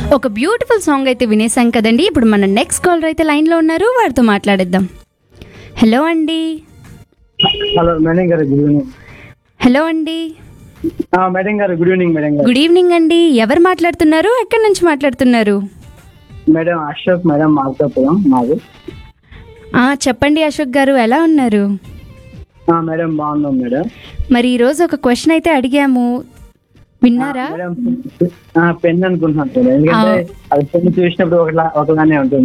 ఒక beautiful song అయితే వినేసాం కదండి ఇప్పుడు మన నెక్స్ట్ కాలర్ అయితే లైన్లో ఉన్నారు వారితో మాట్లాడేద్దాం హలో అండి హలో మేడం గారు గుడ్ ఈవినింగ్ హలో అండి ఆ, మేడం గారు గుడ్ ఈవినింగ్ మేడం గారు గుడ్ ఈవినింగ్ అండి ఎవరు మాట్లాడుతున్నారు ఎక్కడి నుంచి మాట్లాడుతున్నారు మేడం అశోక్ మేడం మార్కాపురం మాది ఆ, చెప్పండి అశోక్ గారు ఎలా ఉన్నారు ఆ, మేడం బాగున్నాం మేడం మరి ఈరోజు ఒక క్వశ్చన్ అయితే అడిగాము విన్నారా మేడం పెన్ అనుకుంటున్నాను మేడం ఎందుకంటే అది పెన్ చూసినప్పుడు ఒకలా ఒకలానే ఉంటుంది